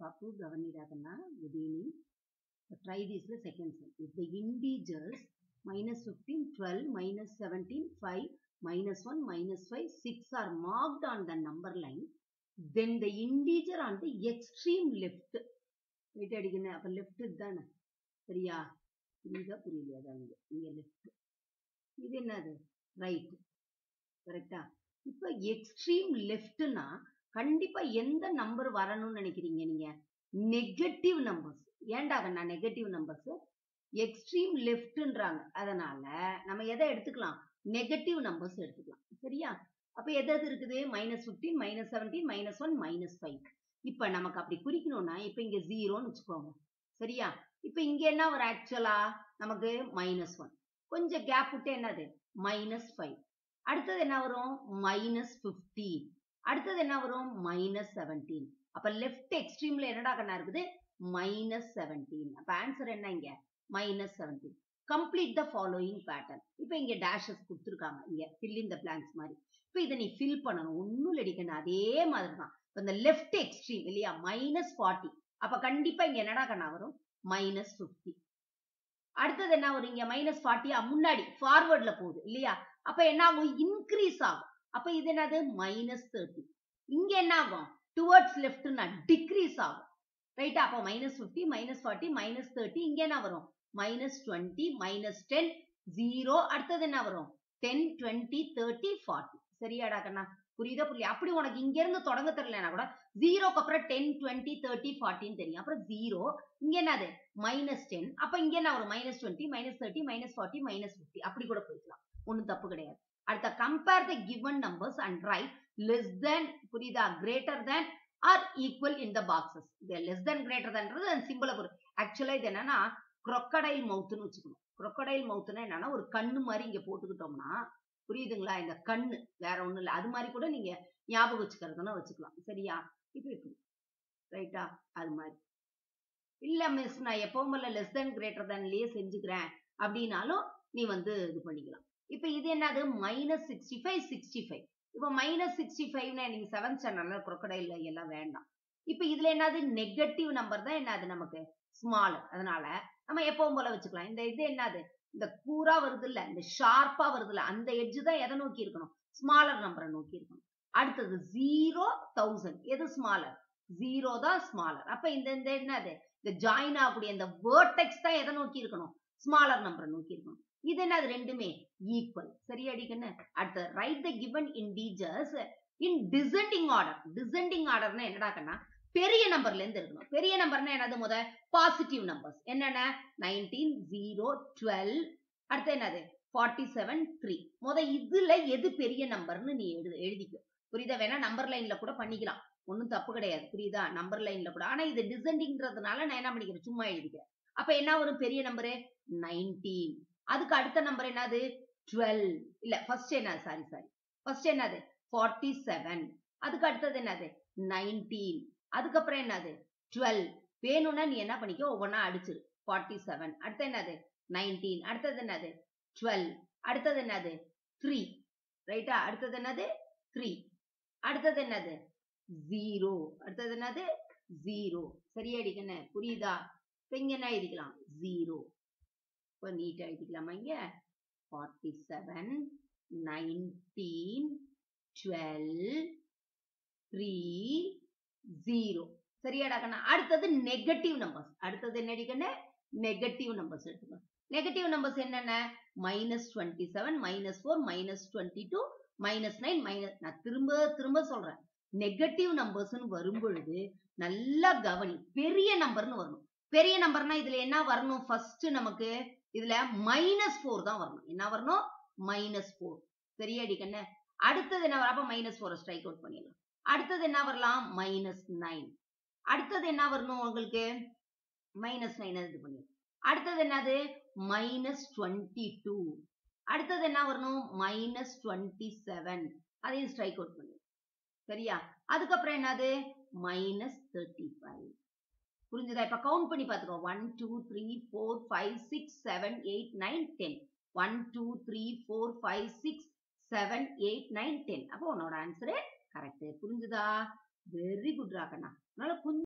Papu Gavanidagana, good evening. Try this the second sum. If the integers minus 15, 12, minus 17, 5, minus 1, minus 5, 6 are marked on the number line, then the integer on the extreme left. Wait அடிக்கணும் அப்ப left தானே சரியா புரியுதா புரியலையா அதான் இங்க இங்க left இது என்னது ரைட் கரெக்டா இப்ப எக்ஸ்ட்ரீம் லெஃப்ட்னா கண்டிப்பா எந்த நம்பர் வரணும்னு நினைக்கிறீங்க நீங்க நெகட்டிவ் நம்பர்ஸ் ஏன்டா நான் நெகட்டிவ் நம்பர்ஸ் எக்ஸ்ட்ரீம் லெஃப்ட்ன்றாங்க அதனால நம்ம எதை எடுத்துக்கலாம் நெகட்டிவ் நம்பர்ஸ் எடுத்துக்கலாம் சரியா அப்ப எது எது இருக்குது minus fifteen minus seventeen minus one minus five இப்ப நமக்கு அப்படி குறிக்கணும்னா இப்ப இங்க ஜீரோன்னு வச்சுக்கோங்க சரியா இப்ப இங்க என்ன ஒரு ஆக்சுவலா நமக்கு மைனஸ் ஒன் கொஞ்சம் கேப் விட்டு என்னது மைனஸ் ஃபைவ் அடுத்தது என்ன வரும் மைனஸ் பிப்டீன் அடுத்தது என்ன வரும் மைனஸ் செவன்டீன் அப்ப லெஃப்ட் எக்ஸ்ட்ரீம்ல என்னடா கண்ணா இருக்குது மைனஸ் செவன்டீன் அப்ப ஆன்சர் என்ன இங்க minus seventeen complete the following pattern இப்ப இங்க டேஷஸ் கொடுத்துருக்காங்க இங்க ஃபில் இன் த பிளாங்க்ஸ் மாதிரி இப்ப இதை நீ ஃபில் பண்ணணும் ஒன்னும் இல்லடிக்கணும் அதே மாதிரி தான் இப்ப இந்த லெஃப்ட் எக்ஸ்ட்ரீம் இல்லையா மைனஸ் ஃபார்ட்டி அப்ப கண்டிப்பா இங்க என்னடா கண்ணா வரும் மைனஸ் பிப்டி அடுத்தது என்ன வரும் இங்க மைனஸ் ஃபார்ட்டியா முன்னாடி ஃபார்வர்ட்ல போகுது இல்லையா அப்ப என்ன ஆகும் இன்க்ரீஸ் ஆகும் அப்ப இது என்னது மைனஸ் தேர்ட்டி இங்க என்ன ஆகும் டுவர்ட்ஸ் லெஃப்ட்னா டிக்ரீஸ் ஆகும் ரைட்டா அப்போ minus fifty minus forty minus thirty இங்க என்ன வரும் minus twenty minus ten zero அடுத்தது என்ன வரும் டென் டுவெண்ட்டி தேர்ட்டி ஃபார்ட்டி சரியாடா கண்ணா புரியுதா புரியல அப்படி உனக்கு இங்க இருந்து தொடங்க தெரியலனா கூட ஜீரோக்கு அப்புறம் டென் டுவெண்ட்டி தேர்ட்டி ஃபார்ட்டின்னு தெரியும் அப்புறம் ஜீரோ இங்க என்னது மைனஸ் டென் அப்ப இங்க என்ன வரும் minus twenty minus thirty minus forty minus fifty அப்படி கூட போய்க்கலாம் ஒன்றும் தப்பு கிடையாது அடுத்த compare the given numbers and write less than புரியுதா greater than or equal in the boxes இது லெஸ் தென் கிரேட்டர் தென்றது அந்த சிம்பிளை பொருள் ஆக்சுவலா இது என்னன்னா crocodile மவுத்துன்னு வச்சுக்கணும் crocodile மவுத்துனா என்னன்னா ஒரு கண்ணு மாதிரி இங்க போட்டுக்கிட்டோம்னா புரியுதுங்களா இந்த கண்ணு வேற ஒண்ணும் இல்ல அது மாதிரி கூட நீங்க ஞாபகம் வச்சுக்கிறதுனா வச்சுக்கலாம் சரியா இப்ப இப்படி ரைட்டா அது மாதிரி இல்ல மிஸ் நான் எப்பவும் போல லெஸ் தென் கிரேட்டர் தென்லயே செஞ்சுக்கிறேன் அப்படின்னாலும் நீ வந்து இது பண்ணிக்கலாம் இப்ப இது என்னது minus sixty five sixty five இப்போ மைனஸ் சிக்ஸ்டி ஃபைவ்னா நீங்க செவன்த் ஸ்டாண்டர்ட்ல crocodile எல்லாம் வேண்டாம் இப்ப இதுல என்னது நெகட்டிவ் நம்பர் தான் என்னது நமக்கு ஸ்மால் அதனால நம்ம எப்பவும் போல வச்சுக்கலாம் இந்த இது என்னது இந்த கூரா வருது இல்ல இந்த ஷார்ப்பா வருது இல்ல அந்த எட்ஜ் தான் எதை நோக்கி இருக்கணும் ஸ்மாலர் நம்பரை நோக்கி இருக்கணும் அடுத்தது ஜீரோ தௌசண்ட் எது ஸ்மாலர் ஜீரோ தான் ஸ்மாலர் அப்ப இந்த இந்த என்னது இந்த ஜாயின் ஆகக்கூடிய இந்த வேர்டெக்ஸ் தான் எதை நோக்கி இருக்கணும் ஸ்மாலர் நம்பரை நோக்கி இருக்கணும் இது என்னது ரெண்டுமே ஈக்குவல் சரியா அடிக்கன்னு அடுத்து write the given integers in descending order descending ஆர்டர்னா என்னடா கண்ணா பெரிய நம்பர்ல இருந்து இருக்கணும் பெரிய நம்பர்னா என்னது முத பாசிட்டிவ் நம்பர்ஸ் என்னென்ன நைன்டீன் ஜீரோ டுவெல் அடுத்து என்னது ஃபார்ட்டி செவன் த்ரீ முத இதுல எது பெரிய நம்பர்னு நீ எழுது எழுதிக்கோ புரியுதா வேணா நம்பர் லைன்ல கூட பண்ணிக்கலாம் ஒன்றும் தப்பு கிடையாது புரியுதா நம்பர் லைன்ல கூட ஆனா இது டிசெண்டிங்கிறதுனால நான் என்ன பண்ணிக்கிறேன் சும்மா எழுதிக்கிறேன் அப்ப என்ன வரும் பெரிய நம்பரு நைன்டீன் அதுக்கு அடுத்த நம்பர் என்னது டுவெல் இல்ல ஃபர்ஸ்ட் என்னது சாரி சாரி ஃபர்ஸ்ட் என்னது ஃபார்ட்டி செவன் அதுக்கு அடுத்தது என்னது நைன்டீன் அதுக்கப்புறம் என்னது டுவெல் வேணும்னா நீ என்ன பண்ணிக்கோ ஒவ்வொன்றா அடிச்சிரு ஃபார்ட்டி செவன் அடுத்து என்னது நைன்டீன் அடுத்தது என்னது டுவெல் அடுத்தது என்னது த்ரீ ரைட்டா அடுத்தது என்னது த்ரீ அடுத்தது என்னது ஜீரோ அடுத்தது என்னது ஜீரோ சரியா அடிக்கண்ணே புரியுதா இப்போ இங்க என்ன எழுதிக்கலாம் ஜீரோ இப்போ நீட்டா எழுதிக்கலாமா இங்க forty seven nineteen twelve three zero சரியாடா கண்ணா அடுத்தது நெகட்டிவ் நம்பர்ஸ் அடுத்தது என்ன அடிக்கண்ணே நெகட்டிவ் நம்பர்ஸ் எடுத்துக்கோ நெகட்டிவ் நம்பர்ஸ் என்னென்ன minus twenty seven minus four minus twenty two minus nine minus நான் திரும்ப திரும்ப சொல்றேன் நெகட்டிவ் நம்பர்ஸ்னு வரும் பொழுது நல்லா கவனி பெரிய நம்பர்னு வரணும் பெரிய நம்பர்னா இதுல என்ன வரணும் ஃபர்ஸ்ட் நமக்கு இதுல மைனஸ் ஃபோர் தான் வரணும் என்ன வரணும் மைனஸ் ஃபோர் சரியாடி கண்ணு அடுத்தது என்ன வரப்ப மைனஸ் ஃபோரை ஸ்ட்ரைக் அவுட் பண்ணிடலாம் அடுத்தது என்ன வரலாம் மைனஸ் நைன் அடுத்தது என்ன வரணும் உங்களுக்கு மைனஸ் நைன் இது பண்ணிடலாம் அடுத்தது என்னது மைனஸ் டுவெண்ட்டி டூ அடுத்தது என்ன வரணும் மைனஸ் டுவெண்ட்டி செவன் அதையும் ஸ்ட்ரைக் அவுட் பண்ணிடலாம் சரியா அதுக்கப்புறம் என்னது மைனஸ் தேர்ட்டி ஃபைவ் புரிஞ்சுதா இப்ப கவுண்ட் பண்ணி பார்த்துக்கோ one two three four five six seven eight nine ten one two three four five six seven eight nine ten அப்போ உன்னோட ஆன்சரு கரெக்ட் புரிஞ்சுதா வெரி குட் ராக்கண்ணா அதனால கொஞ்சம்